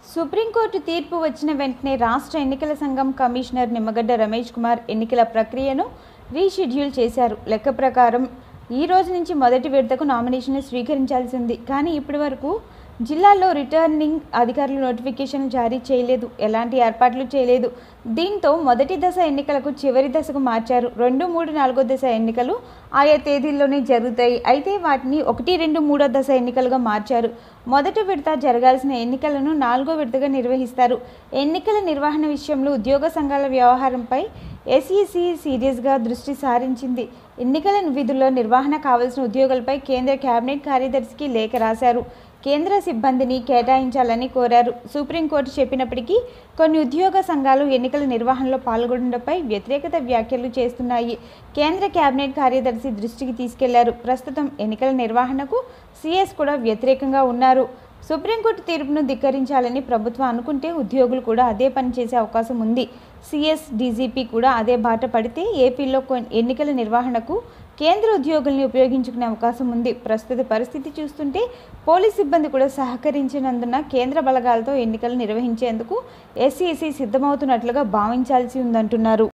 supreme court తీర్పు వచ్చిన వెంటనే రాష్ట్ర ఎన్నికల సంఘం కమిషనర్ నిమ్మగడ్డ రమేష్ కుమార్ ఎన్నికల ప్రక్రియను రీషెడ్యూల్ చేశారు లెక్క ప్రకారం ఈ రోజు నుంచి మొదటి విడతకు నామినేషన్ స్వీకరించాల్సి ఉంది కానీ ఇప్పటి వరకు జిల్లాల్లో రిటర్నింగ్ అధికారులు నోటిఫికేషన్ జారీ చేయలేదు ఎలాంటి ఏర్పాట్లు చేయలేదు దీంతో మొదటి దశ ఎన్నికలకు చివరి దశకు మార్చారు రెండు మూడు నాలుగో దశ ఎన్నికలు ఆయా తేదీల్లోనే జరుగుతాయి అయితే వాటిని ఒకటి రెండు మూడో దశ ఎన్నికలుగా మార్చారు మొదటి విడత జరగాల్సిన ఎన్నికలను నాలుగో విడతగా నిర్వహిస్తారు ఎన్నికల నిర్వహణ విషయంలో ఉద్యోగ సంఘాల వ్యవహారంపై ఎస్ఈసి సీరియస్గా దృష్టి సారించింది ఎన్నికల విధుల్లో నిర్వహణ కావాల్సిన ఉద్యోగులపై కేంద్ర కేబినెట్ కార్యదర్శికి లేఖ రాశారు కేంద్ర సిబ్బందిని కేటాయించాలని కోరారు సుప్రీంకోర్టు చెప్పినప్పటికీ కొన్ని ఉద్యోగ సంఘాలు ఎన్నికల నిర్వహణలో పాల్గొనడంపై వ్యతిరేకత వ్యాఖ్యలు చేస్తున్నాయి కేంద్ర కేబినెట్ కార్యదర్శి దృష్టికి తీసుకెళ్లారు ప్రస్తుతం ఎన్నికల నిర్వహణకు సీఎస్ కూడా వ్యతిరేకంగా ఉన్నారు సుప్రీంకోర్టు తీర్పును ధిక్కరించాలని ప్రభుత్వం అనుకుంటే ఉద్యోగులు కూడా అదే పని చేసే అవకాశం ఉంది సిఎస్ డీజీపీ కూడా అదే బాట పడితే ఏపీలో కొన్- ఎన్నికల నిర్వహణకు కేంద్ర ఉద్యోగుల్ని ఉపయోగించుకునే అవకాశం ఉంది ప్రస్తుత పరిస్థితి చూస్తుంటే పోలీస్ సిబ్బంది కూడా సహకరించినందున కేంద్ర బలగాలతో ఎన్నికలు నిర్వహించేందుకు ఎస్సీసీ సిద్ధమవుతున్నట్లుగా భావించాల్సి ఉందంటున్నారు